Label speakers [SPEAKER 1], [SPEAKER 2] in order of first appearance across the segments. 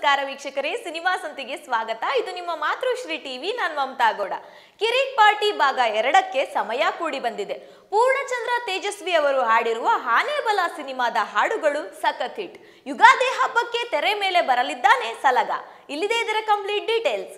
[SPEAKER 1] ನಮಸ್ಕಾರ ವೀಕ್ಷಕರೇ ಸಿನಿಮಾ ಸಂತಿಗೆ ಸ್ವಾಗತ ಇದು ನಿಮ್ಮ ಮಾತೃಶ್ರೀ ಟಿವಿ ನಾನು ಮಮತಾ ಗೌಡ ಕಿರಿಕ್ ಪಾರ್ಟಿ ಭಾಗ ಎರಡಕ್ಕೆ ಸಮಯ ಕೂಡಿ ಬಂದಿದೆ ಪೂರ್ಣಚಂದ್ರ ತೇಜಸ್ವಿ ಅವರು ಹಾಡಿರುವ ಹಾನೇಬಲ ಸಿನಿಮಾದ ಹಾಡುಗಳು ಸಖತ್ ಹಿಟ್ ಯುಗಾದಿ ಹಬ್ಬಕ್ಕೆ ತೆರೆ ಮೇಲೆ ಬರಲಿದ್ದಾನೆ ಸಲಗ ಇಲ್ಲಿದೆ ಇದರ ಕಂಪ್ಲೀಟ್ ಡೀಟೇಲ್ಸ್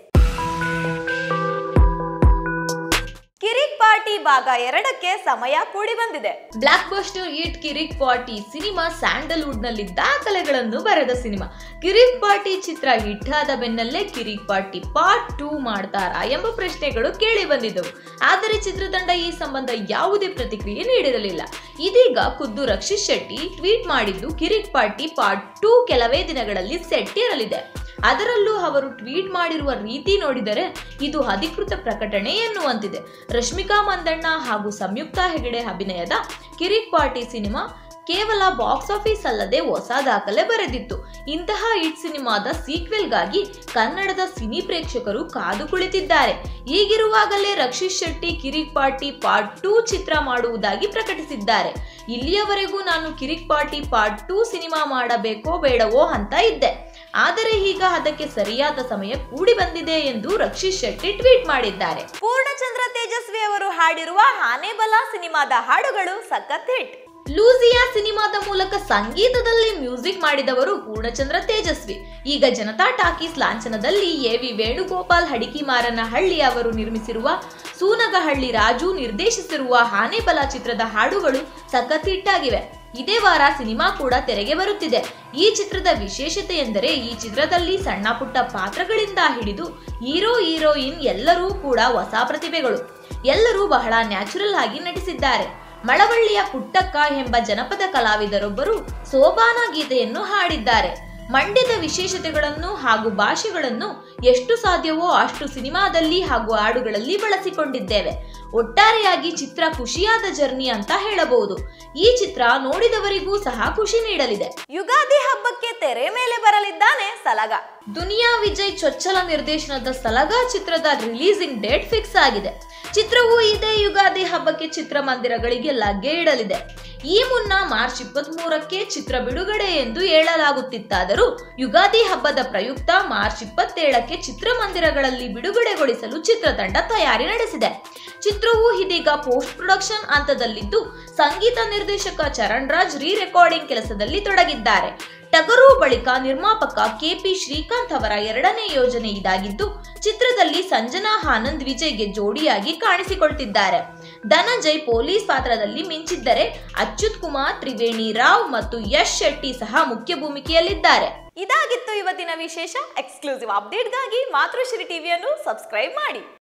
[SPEAKER 1] ಕಿರಿಕ್ ಪಾರ್ಟಿ ಭಾಗ ಎರಡಕ್ಕೆ ಸಮಯ ಕೂಡಿ ಬಂದಿದೆ
[SPEAKER 2] blockbuster hit Kirik Party cinema Sandalwood ನಲ್ಲಿ ದಾಖಲೆಗಳನ್ನು ಬರೆದ ಸಿನಿಮಾ ಕಿರಿಕ್ ಪಾರ್ಟಿ ಚಿತ್ರ ಹಿಟ್ ಆದ ಬೆನ್ನಲ್ಲೇ ಕಿರಿಕ್ ಪಾರ್ಟಿ ಪಾರ್ಟ್ ಟೂ ಮಾಡ್ತಾರಾ ಎಂಬ ಪ್ರಶ್ನೆಗಳು ಕೇಳಿ ಬಂದಿದ್ದವು ಆದರೆ ಚಿತ್ರತಂಡ ಈ ಸಂಬಂಧ ಯಾವುದೇ ಪ್ರತಿಕ್ರಿಯೆ ನೀಡಿರಲಿಲ್ಲ ಇದೀಗ ಖುದ್ದು ರಕ್ಷಿತ್ ಶೆಟ್ಟಿ ಟ್ವೀಟ್ ಮಾಡಿದ್ದು ಕಿರಿಕ್ ಪಾರ್ಟಿ ಪಾರ್ಟ್ ಟೂ ಕೆಲವೇ ದಿನಗಳಲ್ಲಿ ಸೆಟ್ ಇರಲಿದೆ ಅದರಲ್ಲೂ ಅವರು ಟ್ವೀಟ್ ಮಾಡಿರುವ ರೀತಿ ನೋಡಿದರೆ ಇದು ಅಧಿಕೃತ ಪ್ರಕಟಣೆ ಎನ್ನುವಂತಿದೆ ರಶ್ಮಿಕಾ ಮಂದಣ್ಣ ಹಾಗೂ ಸಂಯುಕ್ತಾ ಹೆಗಡೆ ಅಭಿನಯದ ಕಿರಿಕ್ ಪಾರ್ಟಿ ಸಿನಿಮಾ ಕೇವಲ ಬಾಕ್ಸ್ ಆಫೀಸ್ ಅಲ್ಲದೆ ಹೊಸ ದಾಖಲೆ ಬರೆದಿತ್ತು ಇಂತಹ ಹಿಟ್ ಸಿನಿಮಾದ ಸೀಕ್ವೆಲ್ಗಾಗಿ ಕನ್ನಡದ ಸಿನಿ ಪ್ರೇಕ್ಷಕರು ಕಾದು ಕುಳಿತಿದ್ದಾರೆ ಹೀಗಿರುವಾಗಲೇ Rakshit Shetty Kirik Party part two ಚಿತ್ರ ಮಾಡುವುದಾಗಿ ಪ್ರಕಟಿಸಿದ್ದಾರೆ ಇಲ್ಲಿಯವರೆಗೂ ನಾನು Kirik Party part two cinema ಮಾಡಬೇಕೋ ಬೇಡವೋ ಅಂತ ಇದ್ದೆ ಆದರೆ ಈಗ ಅದಕ್ಕೆ ಸರಿಯಾದ ಸಮಯ ಕೂಡಿ ಬಂದಿದೆ ಎಂದು ರಕ್ಷಿತ್ ಶೆಟ್ಟಿ ಟ್ವೀಟ್ ಮಾಡಿದ್ದಾರೆ
[SPEAKER 1] ಪೂರ್ಣಚಂದ್ರ ತೇಜಸ್ವಿ ಅವರು ಹಾಡಿರುವ ಹಾನೇಬಲ ಸಿನಿಮಾದ ಹಾಡುಗಳು ಸಖತ್ ಹಿಟ್
[SPEAKER 2] ಲೂಸಿಯಾ ಸಿನಿಮಾದ ಮೂಲಕ ಸಂಗೀತದಲ್ಲಿ ಮ್ಯೂಸಿಕ್ ಮಾಡಿದವರು ಪೂರ್ಣಚಂದ್ರ ತೇಜಸ್ವಿ ಈಗ ಜನತಾ ಟಾಕೀಸ್ ಲಾಂಛನದಲ್ಲಿ ಎ ವಿ ವೇಣುಗೋಪಾಲ್ ಹಡಿಕಿಮಾರನಹಳ್ಳಿ ಅವರು ನಿರ್ಮಿಸಿರುವ ಸೂನಗಹಳ್ಳಿ ರಾಜು ನಿರ್ದೇಶಿಸಿರುವ ಹಾನೇಬಲ ಚಿತ್ರದ ಹಾಡುಗಳು ಸಖತ್ ಹಿಟ್ಟಾಗಿವೆ ಇದೇ ವಾರ ಸಿನಿಮಾ ಕೂಡ ತೆರೆಗೆ ಬರುತ್ತಿದೆ ಈ ಚಿತ್ರದ ವಿಶೇಷತೆ ಎಂದರೆ ಈ ಚಿತ್ರದಲ್ಲಿ ಸಣ್ಣ ಪುಟ್ಟ ಪಾತ್ರಗಳಿಂದ ಹಿಡಿದು ಹೀರೋ ಹೀರೋಯಿನ್ ಎಲ್ಲರೂ ಕೂಡ ಹೊಸ ಪ್ರತಿಭೆಗಳು ಎಲ್ಲರೂ ಬಹಳ ನ್ಯಾಚುರಲ್ ಆಗಿ ನಟಿಸಿದ್ದಾರೆ ಮಳವಳ್ಳಿಯ ಪುಟ್ಟಕ್ಕ ಎಂಬ ಜನಪದ ಕಲಾವಿದರೊಬ್ಬರು ಸೋಬಾನ ಗೀತೆಯನ್ನು ಹಾಡಿದ್ದಾರೆ ಮಂಡ್ಯದ ವಿಶೇಷತೆಗಳನ್ನು ಹಾಗೂ ಭಾಷೆಗಳನ್ನು ಎಷ್ಟು ಸಾಧ್ಯವೋ ಅಷ್ಟು ಸಿನಿಮಾದಲ್ಲಿ ಹಾಗೂ ಹಾಡುಗಳಲ್ಲಿ ಬಳಸಿಕೊಂಡಿದ್ದೇವೆ ಒಟ್ಟಾರೆಯಾಗಿ ಚಿತ್ರ ಖುಷಿಯಾದ ಜರ್ನಿ ಅಂತ ಹೇಳಬಹುದು ಈ ಚಿತ್ರ ನೋಡಿದವರಿಗೂ ಸಹ ಖುಷಿ ನೀಡಲಿದೆ
[SPEAKER 1] ಯುಗಾದಿ ಹಬ್ಬಕ್ಕೆ ತೆರೆ ಮೇಲೆ ಬರಲಿದ್ದಾನೆ ಸಲಗ
[SPEAKER 2] ದುನಿಯಾ ವಿಜಯ್ ಚೊಚ್ಚಲ ನಿರ್ದೇಶನದ ಸಲಗ ಚಿತ್ರದ ರಿಲೀಸಿಂಗ್ ಡೇಟ್ ಫಿಕ್ಸ್ ಆಗಿದೆ ಚಿತ್ರವು ಇದೇ ಯುಗಾದಿ ಹಬ್ಬಕ್ಕೆ ಚಿತ್ರಮಂದಿರಗಳಿಗೆ ಲಗ್ಗೆ ಇಡಲಿದೆ ಈ ಮುನ್ನ ಮಾರ್ಚ್ ಇಪ್ಪತ್ತ್ ಮೂರಕ್ಕೆ ಚಿತ್ರ ಬಿಡುಗಡೆ ಎಂದು ಹೇಳಲಾಗುತ್ತಿತ್ತಾದರೂ ಯುಗಾದಿ ಹಬ್ಬದ ಪ್ರಯುಕ್ತ ಮಾರ್ಚ್ ಇಪ್ಪತ್ತೇಳಕ್ಕೆ ಚಿತ್ರಮಂದಿರಗಳಲ್ಲಿ ಬಿಡುಗಡೆಗೊಳಿಸಲು ಚಿತ್ರತಂಡ ತಯಾರಿ ನಡೆಸಿದೆ ಚಿತ್ರವು ಇದೀಗ ಪೋಸ್ಟ್ ಪ್ರೊಡಕ್ಷನ್ ಹಂತದಲ್ಲಿದ್ದು ಸಂಗೀತ ನಿರ್ದೇಶಕ ಚರಣ್ ರಾಜ್ ರೀ ರೆಕಾರ್ಡಿಂಗ್ ಕೆಲಸದಲ್ಲಿ ತೊಡಗಿದ್ದಾರೆ ಟಗರು ಬಳಿಕ ನಿರ್ಮಾಪಕ ಕೆಪಿ ಶ್ರೀಕಾಂತ್ ಅವರ ಎರಡನೇ ಯೋಜನೆ ಇದಾಗಿದ್ದು ಚಿತ್ರದಲ್ಲಿ ಸಂಜನಾ ಆನಂದ್ ವಿಜಯ್ಗೆ ಜೋಡಿಯಾಗಿ ಕಾಣಿಸಿಕೊಳ್ತಿದ್ದಾರೆ ಧನಂಜಯ್ ಪೊಲೀಸ್ ಪಾತ್ರದಲ್ಲಿ ಮಿಂಚಿದ್ದರೆ ಅಚ್ಯುತ್ ಕುಮಾರ್ ತ್ರಿವೇಣಿ ರಾವ್ ಮತ್ತು ಯಶ್ ಶೆಟ್ಟಿ ಸಹ ಮುಖ್ಯ ಭೂಮಿಕೆಯಲ್ಲಿದ್ದಾರೆ
[SPEAKER 1] ಇದಾಗಿತ್ತು ಇವತ್ತಿನ ವಿಶೇಷ ಎಕ್ಸ್ಕ್ಲೂಸಿವ್ ಅಪ್ಡೇಟ್ಗಾಗಿ ಮಾತೃಶ್ರೀ ಟಿವಿಯನ್ನು ಸಬ್ಸ್ಕ್ರೈಬ್ ಮಾಡಿ